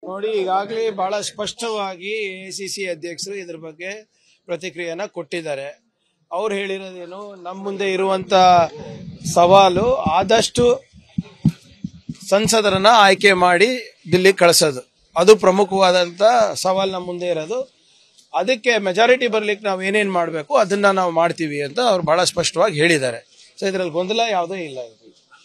ನೋಡಿ ಈಗಾಗಲೇ ಬಹಳ ಸ್ಪಷ್ಟವಾಗಿ ಎಸಿಸಿ ಅಧ್ಯಕ್ಷರು ಇದ್ರ ಬಗ್ಗೆ ಪ್ರತಿಕ್ರಿಯೆಯನ್ನ ಕೊಟ್ಟಿದ್ದಾರೆ ಅವ್ರು ಹೇಳಿರೋದೇನು ನಮ್ಮ ಮುಂದೆ ಇರುವಂತ ಸವಾಲು ಆದಷ್ಟು ಸಂಸದರನ್ನ ಆಯ್ಕೆ ಮಾಡಿ ದಿಲ್ಲಿ ಕಳಿಸೋದು ಅದು ಪ್ರಮುಖವಾದಂತ ಸವಾಲ್ ನಮ್ಮ ಮುಂದೆ ಇರೋದು ಅದಕ್ಕೆ ಮೆಜಾರಿಟಿ ಬರ್ಲಿಕ್ಕೆ ನಾವು ಏನೇನ್ ಮಾಡಬೇಕು ಅದನ್ನ ನಾವು ಮಾಡ್ತೀವಿ ಅಂತ ಅವ್ರು ಬಹಳ ಸ್ಪಷ್ಟವಾಗಿ ಹೇಳಿದ್ದಾರೆ ಸೊ ಇದ್ರಲ್ಲಿ ಗೊಂದಲ ಯಾವುದೇ ಇಲ್ಲ ಇದ್ರಲ್ಲಿ.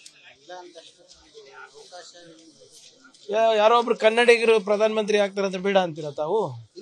ಯಾ- ಯಾರೋ ಒಬ್ರು ಕನ್ನಡಿಗರು ಪ್ರಧಾನಮಂತ್ರಿ ಆಗ್ತಾರಂತ ಬೇಡ ಅಂತೀರ ತಾವು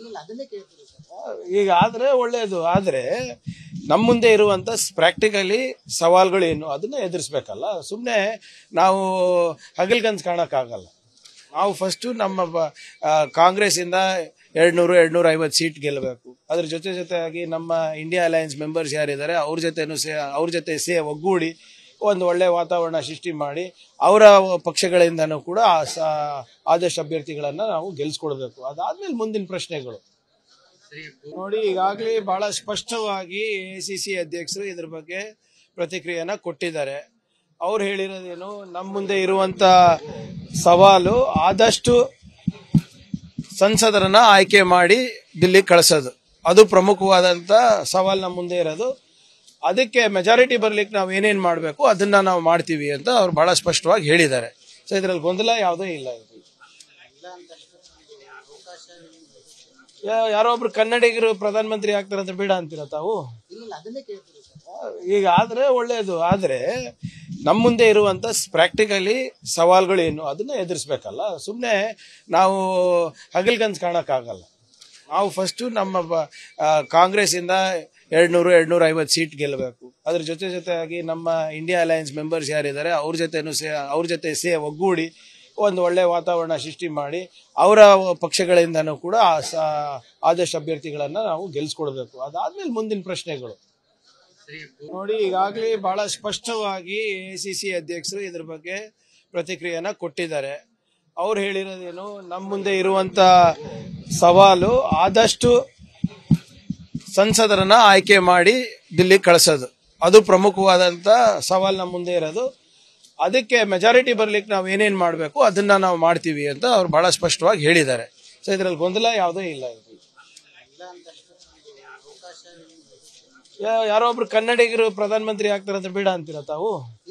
ಈಗ ಆದ್ರೆ ಒಳ್ಳೇದು ಆದ್ರೆ ನಮ್ಮ ಮುಂದೆ ಇರುವಂತ ಪ್ರಾಕ್ಟಿಕಲಿ ಸವಾಲ್ಗಳೇನು ಅದನ್ನ ಎದುರಿಸ್ಬೇಕಲ್ಲ ಸುಮ್ಮನೆ ನಾವು ಹಗಲ್ಗನ್ಸ್ ಕಾಣಕ್ಕಾಗಲ್ಲ ನಾವು ಫಸ್ಟ್ ನಮ್ಮ ಬ- ಆ, ಕಾಂಗ್ರೆಸ್ ಇಂದ ಎರಡ್ನೂರು ಎರಡ್ನೂರ ಐವತ್ತು ಸೀಟ್ ಗೆಲ್ಲಬೇಕು ಅದ್ರ ಜೊತೆ ಜೊತೆಯಾಗಿ ನಮ್ಮ ಇಂಡಿಯಾ ಅಲಯನ್ಸ್ ಮೆಂಬರ್ಸ್ ಯಾರಿದ್ದಾರೆ ಅವ್ರ ಜೊತೆನೂ ಸೇ ಅವ್ರ ಜೊತೆ ಸೇ ಒಗ್ಗೂಡಿ ಒಂದು ಒಳ್ಳೆ ವಾತಾವರಣ ಸೃಷ್ಟಿ ಮಾಡಿ ಅವರ ಪಕ್ಷಗಳಿಂದನೂ ಕೂಡ ಆ ಸ- ಆದರ್ಶ ಅಭ್ಯರ್ಥಿಗಳನ್ನ ನಾವು ಗೆಲ್ಸ್ಕೊಡ್ಬೇಕು ಅದಾದ್ಮೇಲೆ ಮುಂದಿನ ಪ್ರಶ್ನೆಗಳು ನೋಡಿ ಈಗಾಗಲೇ ಬಹಳ ಸ್ಪಷ್ಟವಾಗಿ ಎಸಿಸಿ ಅಧ್ಯಕ್ಷರು ಇದ್ರ ಬಗ್ಗೆ ಪ್ರತಿಕ್ರಿಯೆಯನ್ನ ಕೊಟ್ಟಿದ್ದಾರೆ ಅವ್ರು ಹೇಳಿರೋದೇನು ನಮ್ಮ ಮುಂದೆ ಇರುವಂತ ಸವಾಲು ಆದಷ್ಟು ಸಂಸದರನ್ನ ಆಯ್ಕೆ ಮಾಡಿ ದಿಲ್ಲಿ ಕಳಿಸೋದು ಅದು ಪ್ರಮುಖವಾದಂತ ಸವಾಲ್ ನಮ್ಮ ಮುಂದೆ ಇರೋದು ಅದಕ್ಕೆ ಮೆಜಾರಿಟಿ ಬರ್ಲಿಕ್ಕೆ ನಾವು ಏನೇನ್ ಮಾಡಬೇಕು ಅದನ್ನ ನಾವು ಮಾಡ್ತೀವಿ ಅಂತ ಅವ್ರು ಬಹಳ ಸ್ಪಷ್ಟವಾಗಿ ಹೇಳಿದ್ದಾರೆ ಸೊ ಇದ್ರಲ್ಲಿ ಗೊಂದಲ ಯಾವುದೇ ಇಲ್ಲ ಇದ್ರಲ್ಲಿ. ಯಾ- ಯಾರೋ ಒಬ್ರು ಕನ್ನಡಿಗರು ಪ್ರಧಾನಮಂತ್ರಿ ಆಗ್ತಾರಂತ ಬೇಡ ಅಂತೀರ ತಾವು ಈಗ ಆದ್ರೆ ಒಳ್ಳೇದು ಆದ್ರೆ ನಮ್ಮ ಮುಂದೆ ಇರುವಂತ ಪ್ರಾಕ್ಟಿಕಲಿ ಸವಾಲ್ಗಳೇನು ಅದನ್ನ ಎದುರಿಸ್ಬೇಕಲ್ಲ ಸುಮ್ಮನೆ ನಾವು ಹಗಲ್ಗನ್ಸ್ ಕಾಣಕ್ಕಾಗಲ್ಲ ನಾವು ಫಸ್ಟ್ ನಮ್ಮ ಬ- ಆ, ಕಾಂಗ್ರೆಸ್ ಇಂದ ಎರಡ್ನೂರು ಎರಡ್ನೂರ ಐವತ್ತು ಸೀಟ್ ಗೆಲ್ಲಬೇಕು ಅದ್ರ ಜೊತೆ ಜೊತೆಯಾಗಿ ನಮ್ಮ ಇಂಡಿಯಾ ಅಲಯನ್ಸ್ ಮೆಂಬರ್ಸ್ ಯಾರಿದ್ದಾರೆ ಅವ್ರ ಜೊತೆನೂ ಸೇ ಅವ್ರ ಜೊತೆ ಸೇ ಒಗ್ಗೂಡಿ ಒಂದು ಒಳ್ಳೆ ವಾತಾವರಣ ಸೃಷ್ಟಿ ಮಾಡಿ ಅವರ ಪಕ್ಷಗಳಿಂದನೂ ಕೂಡ ಆ ಸ- ಆದರ್ಶ ಅಭ್ಯರ್ಥಿಗಳನ್ನ ನಾವು ಗೆಲ್ಸ್ಕೊಡ್ಬೇಕು ಅದಾದ್ಮೇಲೆ ಮುಂದಿನ ಪ್ರಶ್ನೆಗಳು ನೋಡಿ ಈಗಾಗಲೇ ಬಹಳ ಸ್ಪಷ್ಟವಾಗಿ ಎಸಿಸಿ ಅಧ್ಯಕ್ಷರು ಇದ್ರ ಬಗ್ಗೆ ಪ್ರತಿಕ್ರಿಯೆಯನ್ನ ಕೊಟ್ಟಿದ್ದಾರೆ ಅವ್ರು ಹೇಳಿರೋದೇನು ನಮ್ಮ ಮುಂದೆ ಇರುವಂತ ಸವಾಲು ಆದಷ್ಟು ಸಂಸದರನ್ನ ಆಯ್ಕೆ ಮಾಡಿ ದಿಲ್ಲಿ ಕಳಿಸೋದು ಅದು ಪ್ರಮುಖವಾದಂತ ಸವಾಲ್ ನಮ್ಮ ಮುಂದೆ ಇರೋದು ಅದಕ್ಕೆ ಮೆಜಾರಿಟಿ ಬರ್ಲಿಕ್ಕೆ ನಾವು ಏನೇನ್ ಮಾಡಬೇಕು ಅದನ್ನ ನಾವು ಮಾಡ್ತೀವಿ ಅಂತ ಅವ್ರು ಬಹಳ ಸ್ಪಷ್ಟವಾಗಿ ಹೇಳಿದ್ದಾರೆ ಸೊ ಇದ್ರಲ್ಲಿ ಗೊಂದಲ ಯಾವುದೇ ಇಲ್ಲ ಇದ್ರಲ್ಲಿ. ಯಾ- ಯಾರೋ ಒಬ್ರು ಕನ್ನಡಿಗರು ಪ್ರಧಾನಮಂತ್ರಿ ಆಗ್ತಾರಂತ ಬೇಡ ಅಂತೀರ ತಾವು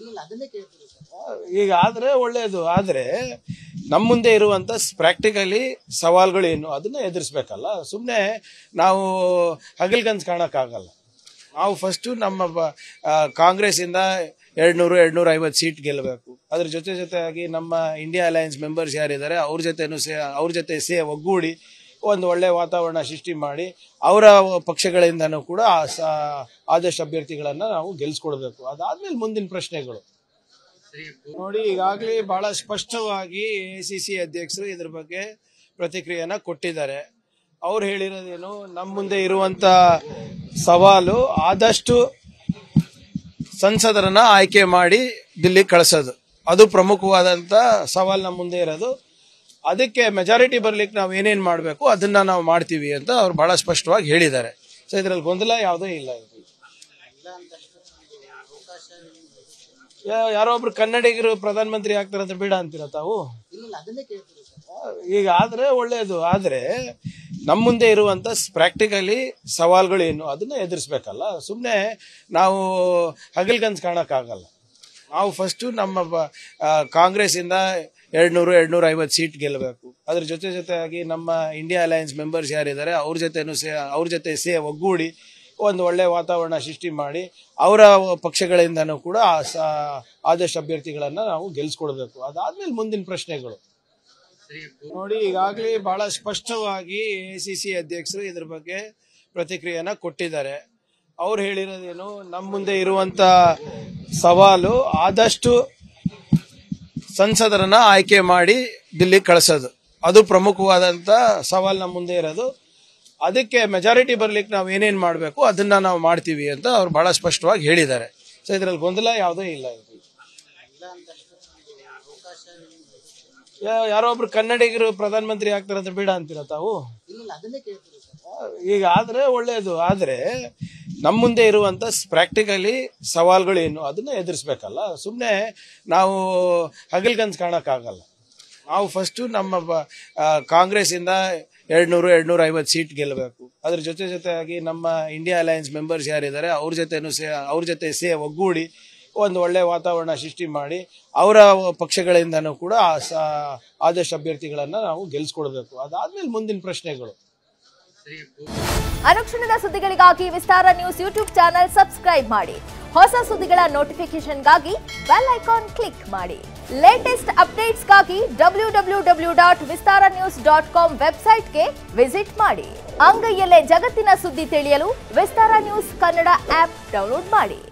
ಈಗ ಆದ್ರೆ ಒಳ್ಳೇದು ಆದ್ರೆ ನಮ್ಮ ಮುಂದೆ ಇರುವಂತ ಪ್ರಾಕ್ಟಿಕಲಿ ಸವಾಲ್ಗಳೇನು ಅದನ್ನ ಎದುರಿಸ್ಬೇಕಲ್ಲ ಸುಮ್ಮನೆ ನಾವು ಹಗಲ್ಗನ್ಸ್ ಕಾಣಕ್ಕಾಗಲ್ಲ ನಾವು ಫಸ್ಟ್ ನಮ್ಮ ಬ- ಆ, ಕಾಂಗ್ರೆಸ್ ಇಂದ ಎರಡ್ನೂರು ಎರಡ್ನೂರ ಐವತ್ತು ಸೀಟ್ ಗೆಲ್ಲಬೇಕು ಅದ್ರ ಜೊತೆ ಜೊತೆಯಾಗಿ ನಮ್ಮ ಇಂಡಿಯಾ ಅಲಯನ್ಸ್ ಮೆಂಬರ್ಸ್ ಯಾರಿದ್ದಾರೆ ಅವ್ರ ಜೊತೆನೂ ಸೇ ಅವ್ರ ಜೊತೆ ಸೇ ಒಗ್ಗೂಡಿ ಒಂದು ಒಳ್ಳೆ ವಾತಾವರಣ ಸೃಷ್ಟಿ ಮಾಡಿ ಅವರ ಪಕ್ಷಗಳಿಂದನೂ ಕೂಡ ಆ ಸ- ಆದರ್ಶ ಅಭ್ಯರ್ಥಿಗಳನ್ನ ನಾವು ಗೆಲ್ಸ್ಕೊಡ್ಬೇಕು ಅದಾದ್ಮೇಲೆ ಮುಂದಿನ ಪ್ರಶ್ನೆಗಳು ನೋಡಿ ಈಗಾಗಲೇ ಬಹಳ ಸ್ಪಷ್ಟವಾಗಿ ಎಸಿಸಿ ಅಧ್ಯಕ್ಷರು ಇದ್ರ ಬಗ್ಗೆ ಪ್ರತಿಕ್ರಿಯೆಯನ್ನ ಕೊಟ್ಟಿದ್ದಾರೆ ಅವ್ರು ಹೇಳಿರೋದೇನು ನಮ್ಮ ಮುಂದೆ ಇರುವಂತ ಸವಾಲು ಆದಷ್ಟು ಸಂಸದರನ್ನ ಆಯ್ಕೆ ಮಾಡಿ ದಿಲ್ಲಿ ಕಳಿಸೋದು ಅದು ಪ್ರಮುಖವಾದಂತ ಸವಾಲ್ ನಮ್ಮ ಮುಂದೆ ಇರೋದು ಅದಕ್ಕೆ ಮೆಜಾರಿಟಿ ಬರ್ಲಿಕ್ಕೆ ನಾವು ಏನೇನ್ ಮಾಡಬೇಕು ಅದನ್ನ ನಾವು ಮಾಡ್ತೀವಿ ಅಂತ ಅವ್ರು ಬಹಳ ಸ್ಪಷ್ಟವಾಗಿ ಹೇಳಿದ್ದಾರೆ ಸೊ ಇದ್ರಲ್ಲಿ ಗೊಂದಲ ಯಾವುದೇ ಇಲ್ಲ ಇದ್ರಲ್ಲಿ. ಯಾ- ಯಾರೋ ಒಬ್ರು ಕನ್ನಡಿಗರು ಪ್ರಧಾನಮಂತ್ರಿ ಆಗ್ತಾರಂತ ಬೇಡ ಅಂತೀರ ತಾವು ಈಗ ಆದ್ರೆ ಒಳ್ಳೇದು ಆದ್ರೆ ನಮ್ಮ ಮುಂದೆ ಇರುವಂತ ಪ್ರಾಕ್ಟಿಕಲಿ ಸವಾಲ್ಗಳೇನು ಅದನ್ನ ಎದುರಿಸ್ಬೇಕಲ್ಲ ಸುಮ್ಮನೆ ನಾವು ಹಗಲ್ಗನ್ಸ್ ಕಾಣಕ್ಕಾಗಲ್ಲ ನಾವು ಫಸ್ಟ್ ನಮ್ಮ ಬ- ಆ, ಕಾಂಗ್ರೆಸ್ ಇಂದ ಎರಡ್ನೂರು ಎರಡ್ನೂರ ಐವತ್ತು ಸೀಟ್ ಗೆಲ್ಲಬೇಕು ಅದ್ರ ಜೊತೆ ಜೊತೆಯಾಗಿ ನಮ್ಮ ಇಂಡಿಯಾ ಅಲಯನ್ಸ್ ಮೆಂಬರ್ಸ್ ಯಾರಿದ್ದಾರೆ ಅವ್ರ ಜೊತೆನೂ ಸೇ ಅವ್ರ ಜೊತೆ ಸೇ ಒಗ್ಗೂಡಿ ಒಂದು ಒಳ್ಳೆ ವಾತಾವರಣ ಸೃಷ್ಟಿ ಮಾಡಿ ಅವರ ಪಕ್ಷಗಳಿಂದನೂ ಕೂಡ ಆ ಸ- ಆದರ್ಶ ಅಭ್ಯರ್ಥಿಗಳನ್ನ ನಾವು ಗೆಲ್ಸ್ಕೊಡ್ಬೇಕು ಅದಾದ್ಮೇಲೆ ಮುಂದಿನ ಪ್ರಶ್ನೆಗಳು ನೋಡಿ ಈಗಾಗಲೇ ಬಹಳ ಸ್ಪಷ್ಟವಾಗಿ ಎಸಿಸಿ ಅಧ್ಯಕ್ಷರು ಇದ್ರ ಬಗ್ಗೆ ಪ್ರತಿಕ್ರಿಯೆಯನ್ನ ಕೊಟ್ಟಿದ್ದಾರೆ ಅವ್ರು ಹೇಳಿರೋದೇನು ನಮ್ಮ ಮುಂದೆ ಇರುವಂತ ಸವಾಲು ಆದಷ್ಟು ಸಂಸದರನ್ನ ಆಯ್ಕೆ ಮಾಡಿ ದಿಲ್ಲಿ ಕಳಿಸೋದು ಅದು ಪ್ರಮುಖವಾದಂತ ಸವಾಲ್ ನಮ್ಮ ಮುಂದೆ ಇರೋದು ಅದಕ್ಕೆ ಮೆಜಾರಿಟಿ ಬರ್ಲಿಕ್ಕೆ ನಾವು ಏನೇನ್ ಮಾಡಬೇಕು ಅದನ್ನ ನಾವು ಮಾಡ್ತೀವಿ ಅಂತ ಅವ್ರು ಬಹಳ ಸ್ಪಷ್ಟವಾಗಿ ಹೇಳಿದ್ದಾರೆ ಸೊ ಇದ್ರಲ್ಲಿ ಗೊಂದಲ ಯಾವುದೇ ಇಲ್ಲ ಇದ್ರಲ್ಲಿ. ಯಾ- ಯಾರೋ ಒಬ್ರು ಕನ್ನಡಿಗರು ಪ್ರಧಾನಮಂತ್ರಿ ಆಗ್ತಾರಂತ ಬೇಡ ಅಂತೀರ ತಾವು ಈಗ ಆದ್ರೆ ಒಳ್ಳೇದು ಆದ್ರೆ ನಮ್ಮ ಮುಂದೆ ಇರುವಂತ ಪ್ರಾಕ್ಟಿಕಲಿ ಸವಾಲ್ಗಳೇನು ಅದನ್ನ ಎದುರಿಸ್ಬೇಕಲ್ಲ ಸುಮ್ಮನೆ ನಾವು ಹಗಲ್ಗನ್ಸ್ ಕಾಣಕ್ಕಾಗಲ್ಲ ನಾವು ಫಸ್ಟು ನಮ್ಮ ಬ- ಆ, ಕಾಂಗ್ರೆಸ್ಸಿಂದ ಎರಡ್ನೂರು ಎರಡ್ನೂರ ಐವತ್ತು ಸೀಟ್ ಗೆಲ್ಲಬೇಕು ಅದ್ರ ಜೊತೆ ಜೊತೆಯಾಗಿ ನಮ್ಮ ಇಂಡಿಯಾ ಅಲಯನ್ಸ್ ಮೆಂಬರ್ಸ್ ಯಾರಿದ್ದಾರೆ ಅವ್ರ ಜೊತೆನೂ ಸೇ ಅವ್ರ ಜೊತೆ ಸೇ ಒಗ್ಗೂಡಿ ಒಂದು ಒಳ್ಳೆ ವಾತಾವರಣ ಸೃಷ್ಟಿ ಮಾಡಿ ಅವರ ಪಕ್ಷಗಳಿಂದನೂ ಕೂಡ ಆ ಸ- ಆದರ್ಶ ಅಭ್ಯರ್ಥಿಗಳನ್ನ ನಾವು ಗೆಲ್ಸ್ಕೊಡ್ಬೇಕು ಅದಾದ್ಮೇಲೆ ಮುಂದಿನ ಪ್ರಶ್ನೆಗಳು ಅನುಕ್ಷಣದ ಸುದ್ದಿಗಳಿಗಾಗಿ Vistara News YouTube channel subscribe ಮಾಡಿ ಹೊಸ ಸುದ್ದಿಗಳ ನೋಟಿಫಿಕೇಶನ್ಗಾಗಿ ಬೆಲ್ ಐಕಾನ್ ಕ್ಲಿಕ್ ಮಾಡಿ ಲೇಟೆಸ್ಟ್ ಅಪ್ಡೇಟ್ಸ್ಗಾಗಿ W W W dot Vistara News dot com ವೆಬ್ಸೈಟ್ಗೆ ವಿಸಿಟ್ ಮಾಡಿ ಅಂಗೈಯಲ್ಲೇ ಜಗತ್ತಿನ ಸುದ್ದಿ ತಿಳಿಯಲು Vistara News Kannada app download ಮಾಡಿ